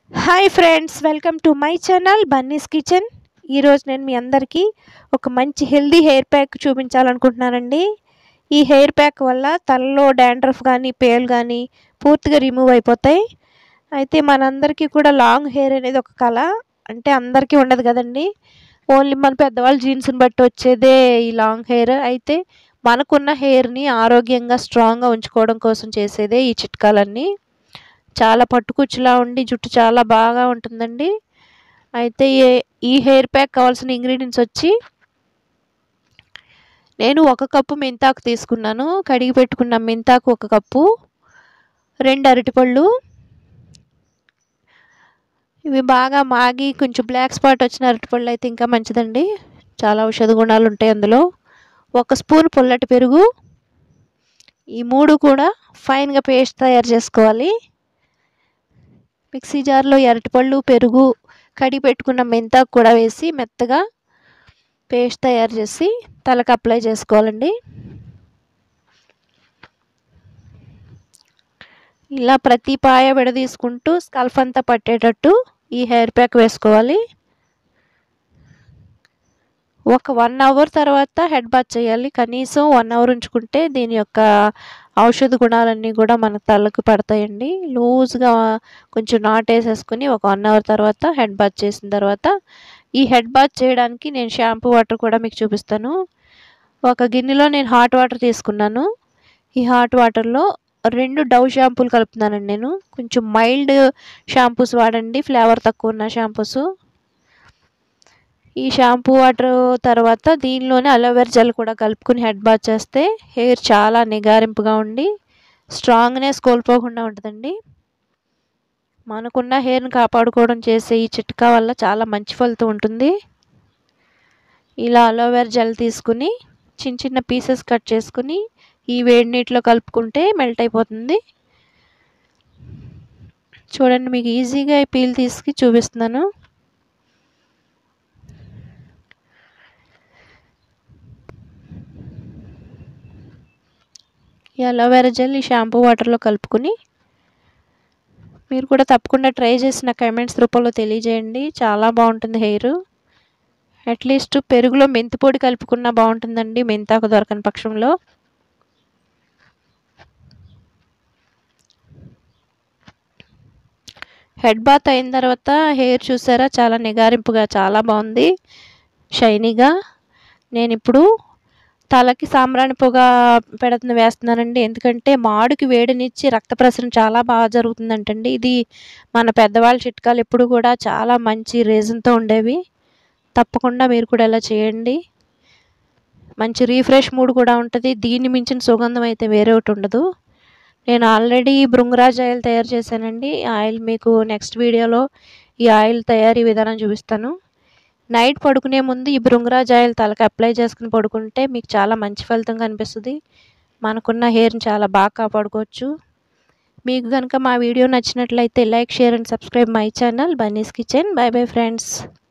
hi friends welcome to my channel Bunny's kitchen ఈరోజు నేను మీ అందరికీ ఒక మంచి హెల్దీ హెయిర్ ప్యాక్ చూపించాలనుకుంటున్నానండి ఈ హెయిర్ ప్యాక్ వల్ల తలలో డాండ్రఫ్ కానీ పేలు కానీ పూర్తిగా రిమూవ్ అయిపోతాయి అయితే మనందరికీ కూడా లాంగ్ హెయిర్ అనేది ఒక కళ అంటే అందరికీ ఉండదు కదండి ఓన్లీ మన పెద్దవాళ్ళ జీన్స్ని బట్టి వచ్చేదే ఈ లాంగ్ హెయిర్ అయితే మనకున్న హెయిర్ని ఆరోగ్యంగా స్ట్రాంగ్గా ఉంచుకోవడం కోసం చేసేదే ఈ చిట్కాలన్నీ చాలా పట్టుకుచ్చులా ఉండి జుట్టు చాలా బాగా ఉంటుందండి అయితే ఈ హెయిర్ ప్యాక్ కావాల్సిన ఇంగ్రీడియంట్స్ వచ్చి నేను ఒక కప్పు మెంతాకు తీసుకున్నాను కడిగి పెట్టుకున్న మెంతాకు ఒక కప్పు రెండు అరటిపళ్ళు ఇవి బాగా మాగి కొంచెం బ్లాక్ స్పాట్ వచ్చిన అరటిపళ్ళు అయితే ఇంకా మంచిదండి చాలా ఔషధ గుణాలు ఉంటాయి అందులో ఒక స్పూన్ పుల్లటి పెరుగు ఈ మూడు కూడా ఫైన్గా పేస్ట్ తయారు చేసుకోవాలి మిక్సీ జార్లో అరటిపళ్ళు పెరుగు కడిగి పెట్టుకున్న మెంతాకు కూడా వేసి మెత్తగా పేస్ట్ తయారు చేసి తలకు అప్లై చేసుకోవాలండి ఇలా ప్రతి పాయ విడదీసుకుంటూ స్కల్ఫ్ అంతా పట్టేటట్టు ఈ హెయిర్ ప్యాక్ వేసుకోవాలి ఒక వన్ అవర్ తర్వాత హెడ్ బాత్ చేయాలి కనీసం వన్ అవర్ ఉంచుకుంటే దీని యొక్క ఔషధ గుణాలన్నీ కూడా మన తలకు పడతాయండి లూజ్గా కొంచెం నాట్ వేసేసుకుని ఒక వన్ అవర్ తర్వాత హెడ్ బాత్ చేసిన తర్వాత ఈ హెడ్ బాత్ చేయడానికి నేను షాంపూ వాటర్ కూడా మీకు చూపిస్తాను ఒక గిన్నెలో నేను హాట్ వాటర్ తీసుకున్నాను ఈ హాట్ వాటర్లో రెండు డవ్ షాంపూలు కలుపుతున్నానండి నేను కొంచెం మైల్డ్ షాంపూస్ వాడండి ఫ్లేవర్ తక్కువ ఉన్న షాంపూస్ ఈ షాంపూ వాటర్ తర్వాత దీనిలోనే అలోవెరా జెల్ కూడా కలుపుకుని హెడ్ బాత్ చేస్తే హెయిర్ చాలా నిగారింపుగా ఉండి స్ట్రాంగ్నెస్ కోల్పోకుండా ఉంటుందండి మనకున్న హెయిర్ని కాపాడుకోవడం చేసే ఈ చిట్కా వల్ల చాలా మంచి ఫలితం ఉంటుంది ఇలా అలోవెరా జెల్ తీసుకుని చిన్న చిన్న పీసెస్ కట్ చేసుకుని ఈ వేడి నీటిలో కలుపుకుంటే మెల్ట్ అయిపోతుంది చూడండి మీకు ఈజీగా ఈ పీల్ తీసుకు చూపిస్తున్నాను ఈ అలోవెరా జెల్ ఈ షాంపూ వాటర్లో కలుపుకుని మీరు కూడా తప్పకుండా ట్రై చేసి నా కమెంట్స్ రూపంలో తెలియజేయండి చాలా బాగుంటుంది హెయిర్ అట్లీస్ట్ పెరుగులో మెంతి పొడి కలుపుకున్నా బాగుంటుందండి మెంతాకు దొరకని పక్షంలో హెడ్ బాత్ అయిన తర్వాత హెయిర్ చూసారా చాలా నిగారింపుగా చాలా బాగుంది షైనీగా నేను ఇప్పుడు తలకి సాంబ్రాణి పొగ పెడుతున్న వేస్తున్నానండి ఎందుకంటే మాడుకి వేడినిచ్చి రక్త ప్రసరణ చాలా బాగా జరుగుతుందంటండి ఇది మన పెద్దవాళ్ళ చిట్కాలు ఎప్పుడు కూడా చాలా మంచి రీజన్తో ఉండేవి తప్పకుండా మీరు కూడా ఇలా చేయండి మంచి రీఫ్రెష్ మూడ్ కూడా ఉంటుంది దీన్ని మించిన సుగంధం అయితే వేరే ఒకటి ఉండదు నేను ఆల్రెడీ భృంగరాజ్ ఆయిల్ తయారు చేశానండి ఆయిల్ మీకు నెక్స్ట్ వీడియోలో ఈ ఆయిల్ తయారీ విధానం చూపిస్తాను నైట్ పడుకునే ముందు ఈ భృంగరాజ్ ఆయిల్ తలకి అప్లై చేసుకుని పడుకుంటే మీకు చాలా మంచి ఫలితం కనిపిస్తుంది మనకున్న హెయిర్ని చాలా బాగా కాపాడుకోవచ్చు మీకు కనుక మా వీడియో నచ్చినట్లయితే like share and subscribe my channel Bunny's kitchen bye bye friends